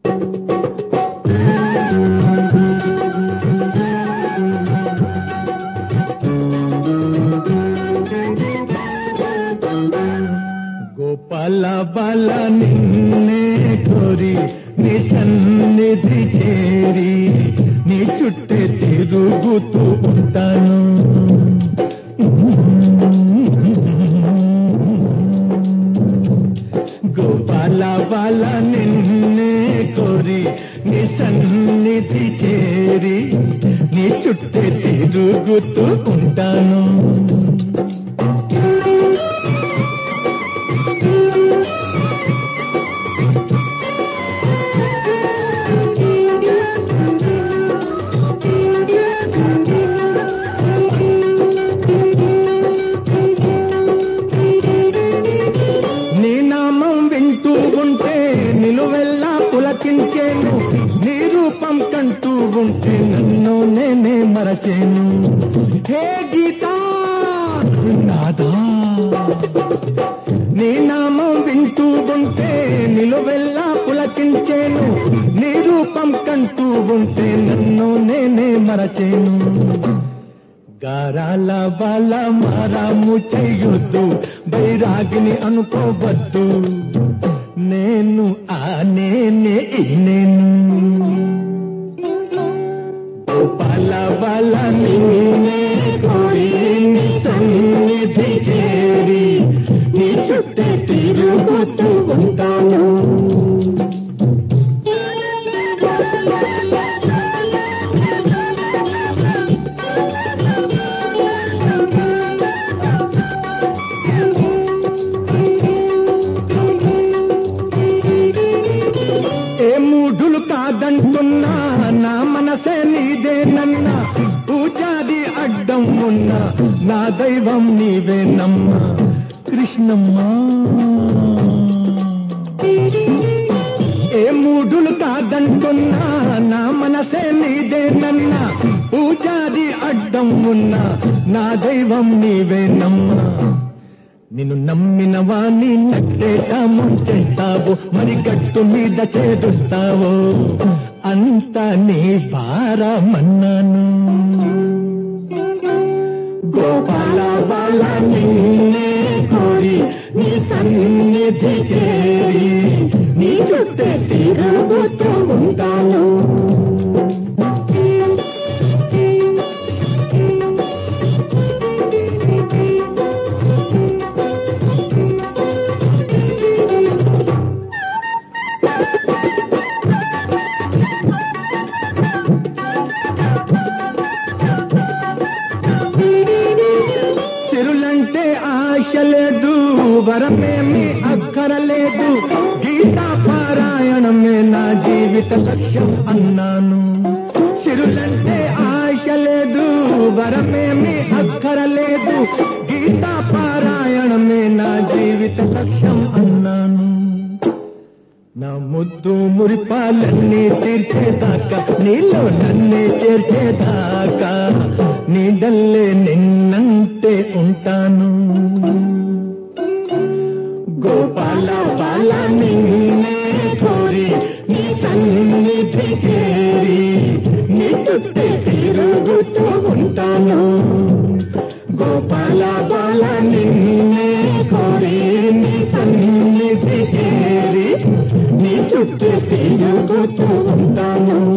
గోపాల బాల నిన్నే కోరి నీ సన్నిధి చేరి నీ చుట్టే తిరుగుతూ ఉంటాను గోపాల బాల నిన్నే కోరి నీ సన్నిధి చేరి నీ చుట్టే తిరుగుతూ ఉంటాను నీ నామం వింటూ ఉంటే నిలువెల్లా పులకించేను నీ రూపం కంటూ ఉంటే నన్ను నేనే మరచేను హే గీతా నాదా నీ నామం వింటూ ఉంటే నిలువెల్లా పులకించేను నీ రూపం కంటూ ఉంటే నన్ను నేనే మరచేను గారాల బాల మారాము చెయ్యొద్దు బైరాగిని అనుకోవద్దు నేను ఆ నేనే ఈ నేను గోపాల బాల నిన్నే కోరి నీ సన్నిధి చేరి నీ చుట్టే తిరుగుతూ ఉంటాను ఏ మూఢులు కాదంటున్నా నా మనసే నీదేనన్నా పూజాది అడ్డం ఉన్నా నా దైవం నీవేనమ్మా కృష్ణమ్మ ఏ మూఢులు కాదంటున్నా నా మనసే నీదేనన్నా పూజాది అడ్డం ఉన్నా నా దైవం నీవేనమ్మా నిన్ను నమ్మిన వాణ్ణి నట్టేట ముంచెంటావు మరి గట్టు మీద చేదుస్తావు అంత నీ భారమన్నాను గోపాల బాల నిన్నే కోరి నీ సన్నిధి చేరి నీ చుట్టే తిరుగుతూ ఉంటాను సిరులంటే ఆశ లేదు వరమేమి అక్కరలేదు గీతా పారాయణమే నా జీవిత లక్ష్యం అన్నాను సిరులంటే ఆశ లేదు వరమేమి అక్కరలేదు గీతా పారాయణమే నా జీవిత లక్ష్యం అన్నాను నా ముద్దు మురిపాలన్నీ తీర్చేదాకా నీలో నన్నే చేర్చేదాకా నీడల్లే నిన్నంటే ఉంటాను గోపాల బాల నిన్నే కోరి నీ సన్నిధి చేరి నీ చుట్టే తిరుగుతూ ఉంటాను గోపాల బాల నిన్నే కోరి నీ సన్నిధి చేరి నీ చుట్టూ తిరుగుతూ ఉంటాను